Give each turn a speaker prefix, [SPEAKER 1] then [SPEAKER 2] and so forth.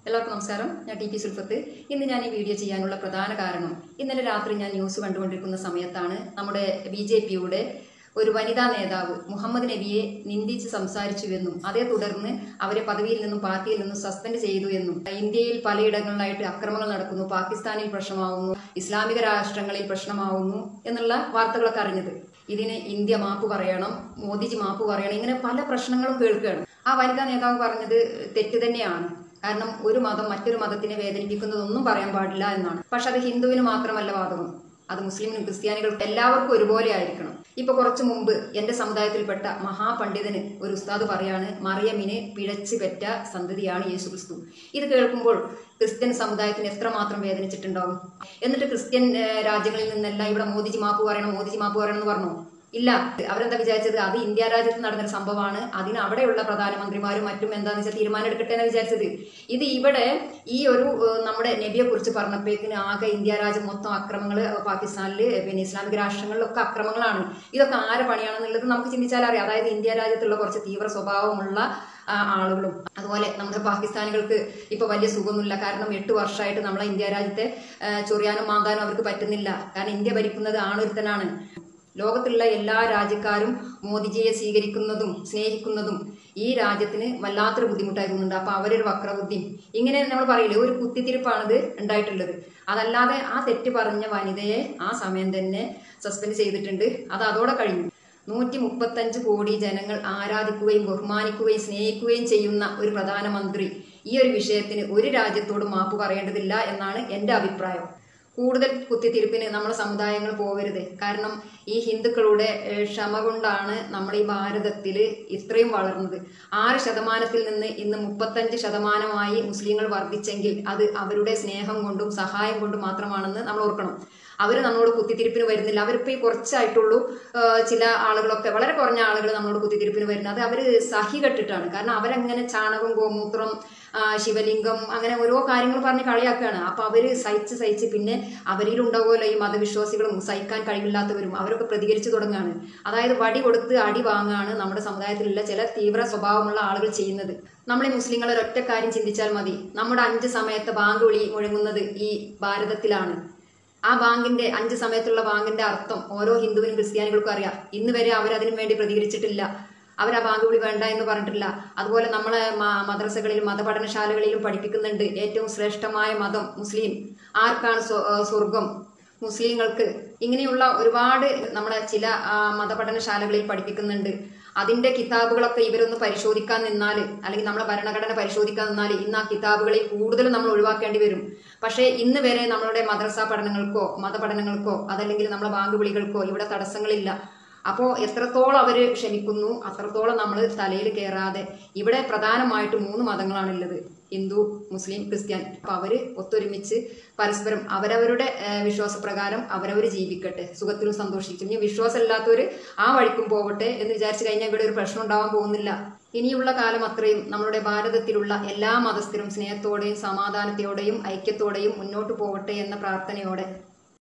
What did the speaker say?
[SPEAKER 1] എല്ലാവർക്കും നമസ്കാരം ഞാൻ ടി പി സുൽഫത്ത് ഇന്ന് ഞാൻ ഈ വീഡിയോ ചെയ്യാനുള്ള പ്രധാന കാരണം ഇന്നലെ രാത്രി ഞാൻ ന്യൂസ് കണ്ടുകൊണ്ടിരിക്കുന്ന സമയത്താണ് നമ്മുടെ ബി ജെ പിയുടെ ഒരു വനിതാ നേതാവ് മുഹമ്മദ് നബിയെ നിന്ദിച്ച് സംസാരിച്ചുവെന്നും അതേ തുടർന്ന് അവരെ പദവിയിൽ നിന്നും പാർട്ടിയിൽ നിന്നും സസ്പെൻഡ് ചെയ്തു എന്നും ഇന്ത്യയിൽ പലയിടങ്ങളിലായിട്ട് അക്രമങ്ങൾ നടക്കുന്നു പാകിസ്ഥാനിൽ പ്രശ്നമാവുന്നു ഇസ്ലാമിക രാഷ്ട്രങ്ങളിൽ പ്രശ്നമാവുന്നു എന്നുള്ള വാർത്തകളൊക്കെ അറിഞ്ഞത് ഇതിന് ഇന്ത്യ മാപ്പ് പറയണം മോദിജി മാപ്പ് പറയണം ഇങ്ങനെ പല പ്രശ്നങ്ങളും കേൾക്കുകയാണ് ആ വനിതാ നേതാവ് പറഞ്ഞത് തെറ്റ് തന്നെയാണ് കാരണം ഒരു മതം മറ്റൊരു മതത്തിനെ വേദനിപ്പിക്കുന്നതൊന്നും പറയാൻ പാടില്ല എന്നാണ് പക്ഷെ അത് ഹിന്ദുവിന് മാത്രമല്ല ബാധകം അത് മുസ്ലിമിനും ക്രിസ്ത്യാനികൾക്കും എല്ലാവർക്കും ഒരുപോലെ ആയിരിക്കണം ഇപ്പൊ കുറച്ചു മുമ്പ് എന്റെ സമുദായത്തിൽപ്പെട്ട മഹാപണ്ഡിതന് ഒരു ഉസ്താദ് പറയാണ് മറിയമിനെ പിഴച്ചു പെറ്റ സന്തതിയാണ് യേശു ക്രിസ്തു ഇത് കേൾക്കുമ്പോൾ ക്രിസ്ത്യൻ സമുദായത്തിന് എത്രമാത്രം വേദനിച്ചിട്ടുണ്ടാവും എന്നിട്ട് ക്രിസ്ത്യൻ ഏഹ്, രാജ്യങ്ങളിൽ നിന്നെല്ലാം ഇവിടെ മോദിജി മാപ്പ് പറയണം മോദിജി മാപ്പ് പറയണം എന്ന് പറഞ്ഞു ഇല്ല അവരെന്താ വിചാരിച്ചത് അത് ഇന്ത്യ രാജ്യത്ത് നടന്നൊരു സംഭവമാണ് അതിന് അവിടെയുള്ള പ്രധാനമന്ത്രിമാരും മറ്റും എന്താണെന്ന് വെച്ചാൽ തീരുമാനം എടുക്കട്ടെ എന്ന് വിചാരിച്ചത് ഇത് ഇവിടെ ഈ ഒരു ഏഹ്, നമ്മുടെ നബിയെ കുറിച്ച് പറഞ്ഞപ്പോഴേക്കിന് ആകെ ഇന്ത്യ രാജ്യം മൊത്തം അക്രമങ്ങൾ പാകിസ്ഥാനിൽ പിന്നെ ഇസ്ലാമിക രാഷ്ട്രങ്ങളിലൊക്കെ അക്രമങ്ങളാണ് ഇതൊക്കെ ആരെ പണിയാണെന്നുള്ളത് നമുക്ക് ചിന്തിച്ചാൽ അറിയാം അതായത് ഇന്ത്യ രാജ്യത്തുള്ള കുറച്ച് തീവ്ര സ്വഭാവമുള്ള ആ, ആളുകളും അതുപോലെ നമ്മുടെ പാകിസ്ഥാനികൾക്ക് ഇപ്പൊ വലിയ സുഖമൊന്നുമില്ല കാരണം എട്ട് വർഷമായിട്ട് നമ്മളെ ഇന്ത്യ രാജ്യത്തെ ആ, ചൊറിയാനും മാന്താനും അവർക്ക് പറ്റുന്നില്ല കാരണം ഇന്ത്യ ഭരിക്കുന്നത് ആണൊരുത്തനാണ് ലോകത്തുള്ള എല്ലാ രാജ്യക്കാരും മോദിജിയെ സ്വീകരിക്കുന്നതും സ്നേഹിക്കുന്നതും ഈ രാജ്യത്തിന് വല്ലാത്തൊരു ബുദ്ധിമുട്ടായി തോന്നുന്നുണ്ട് അപ്പൊ അവരൊരു വക്രബുദ്ധി ഇങ്ങനെ നമ്മൾ പറയില്ലേ ഒരു കുത്തിത്തിരിപ്പാണിത് ഉണ്ടായിട്ടുള്ളത് അതല്ലാതെ ആ തെറ്റ് പറഞ്ഞ വനിതയെ ആ സമയം തന്നെ സസ്പെൻഡ് ചെയ്തിട്ടുണ്ട് അത് അതോടെ കഴിഞ്ഞു നൂറ്റി മുപ്പത്തഞ്ച് കോടി ജനങ്ങൾ ആരാധിക്കുകയും ബഹുമാനിക്കുകയും സ്നേഹിക്കുകയും ചെയ്യുന്ന ഒരു പ്രധാനമന്ത്രി ഈ ഒരു വിഷയത്തിന് ഒരു രാജ്യത്തോട് മാപ്പ് പറയേണ്ടതില്ല എന്നാണ് എൻ്റെ അഭിപ്രായം കൂടുതൽ കുത്തിത്തിരിപ്പിന് നമ്മുടെ സമുദായങ്ങൾ പോകരുത് കാരണം ഈ ഹിന്ദുക്കളുടെ ഏഹ്, ക്ഷമ കൊണ്ടാണ് നമ്മുടെ ഈ ഭാരതത്തിൽ ഇത്രയും വളർന്നത് ആറ് ശതമാനത്തിൽ നിന്ന് ഇന്ന് മുപ്പത്തഞ്ച് ശതമാനമായി മുസ്ലിങ്ങൾ വർദ്ധിച്ചെങ്കിൽ അത് അവരുടെ സ്നേഹം കൊണ്ടും സഹായം കൊണ്ടും മാത്രമാണെന്ന് നമ്മൾ ഓർക്കണം അവർ നമ്മളോട് കുത്തിത്തിരിപ്പിന് വരുന്നില്ല അവരിപ്പോൾ ഈ കുറച്ചായിട്ടുള്ളൂ ആ, ചില ആളുകളൊക്കെ വളരെ കുറഞ്ഞ ആളുകൾ നമ്മളോട് കുത്തിത്തിരിപ്പിന് വരുന്നത് അത് അവർ സഹി കെട്ടിട്ടാണ് കാരണം അവരങ്ങനെ ചാണകം ഗോമൂത്രം ആ, ശിവലിംഗം അങ്ങനെ ഓരോ കാര്യങ്ങൾ പറഞ്ഞ് കളിയാക്കുകയാണ് അപ്പൊ അവര് സഹിച്ച് സഹിച്ച് പിന്നെ അവരിൽ ഉണ്ടാവുമല്ലോ ഈ മതവിശ്വാസികളും സഹിക്കാൻ കഴിവില്ലാത്തവരും അവരൊക്കെ പ്രതികരിച്ചു തുടങ്ങുകയാണ് അതായത് വടി കൊടുത്ത് അടി വാങ്ങാണ് നമ്മുടെ സമുദായത്തിലുള്ള ചില തീവ്ര സ്വഭാവമുള്ള ആളുകൾ ചെയ്യുന്നത് നമ്മളെ മുസ്ലിങ്ങളെ ഒരൊറ്റ കാര്യം ചിന്തിച്ചാൽ മതി നമ്മുടെ അഞ്ച് സമയത്ത് ബാങ്ക് വിളി മുഴങ്ങുന്നത് ഈ ഭാരതത്തിലാണ് ആ ബാങ്കിന്റെ അഞ്ച് സമയത്തുള്ള ബാങ്കിന്റെ അർത്ഥം ഓരോ ഹിന്ദുവിനും ക്രിസ്ത്യാനികൾക്കും അറിയാം ഇന്ന് വരെ അവർ അതിനു വേണ്ടി പ്രതികരിച്ചിട്ടില്ല അവർ ആ ബാങ്ക് വിളി വേണ്ട എന്ന് പറഞ്ഞിട്ടില്ല അതുപോലെ നമ്മളെ മ- മദ്രസകളിലും മതപഠനശാലകളിലും പഠിപ്പിക്കുന്നുണ്ട് ഏറ്റവും ശ്രേഷ്ഠമായ മതം മുസ്ലിം ആർക്കാണ് സ്വ- ആ, സ്വർഗം മുസ്ലിങ്ങൾക്ക് ഇങ്ങനെയുള്ള ഒരുപാട് നമ്മുടെ ചില ആ, മതപഠനശാലകളിൽ പഠിപ്പിക്കുന്നുണ്ട് അതിന്റെ കിതാബുകളൊക്കെ ഇവരൊന്ന് പരിശോധിക്കാൻ നിന്നാൽ അല്ലെങ്കിൽ നമ്മളെ ഭരണഘടന പരിശോധിക്കാൻ നിന്നാൽ ഇന്ന് ആ കിതാബുകളിൽ കൂടുതലും നമ്മൾ ഒഴിവാക്കേണ്ടി വരും പക്ഷേ ഇന്ന് വരെ നമ്മളുടെ മദ്രസ പഠനങ്ങൾക്കോ മതപഠനങ്ങൾക്കോ അതല്ലെങ്കിൽ നമ്മളെ ബാങ്ക് വിളികൾക്കോ ഇവിടെ തടസ്സങ്ങളില്ല അപ്പോൾ എത്രത്തോളം അവർ ക്ഷമിക്കുന്നു അത്രത്തോളം നമ്മൾ തലയിൽ കയറാതെ ഇവിടെ പ്രധാനമായിട്ട് മൂന്ന് മതങ്ങളാണുള്ളത് ഹിന്ദു മുസ്ലിം ക്രിസ്ത്യൻ അപ്പോൾ അവർ ഒത്തൊരുമിച്ച് പരസ്പരം അവരവരുടെ ഏഹ്, വിശ്വാസപ്രകാരം അവരവർ ജീവിക്കട്ടെ സുഖത്തിലും സന്തോഷിക്കും ഇനി വിശ്വാസമില്ലാത്തവർ ആ വഴിക്കും പോവട്ടെ എന്ന് വിചാരിച്ചു കഴിഞ്ഞാൽ ഇവിടെ ഒരു പ്രശ്നം ഉണ്ടാവാൻ പോകുന്നില്ല ഇനിയുള്ള കാലം അത്രയും നമ്മുടെ ഭാരതത്തിലുള്ള എല്ലാ മതസ്ഥരും സ്നേഹത്തോടെയും സമാധാനത്തോടെയും ഐക്യത്തോടെയും മുന്നോട്ട് പോവട്ടെ എന്ന പ്രാർത്ഥനയോടെ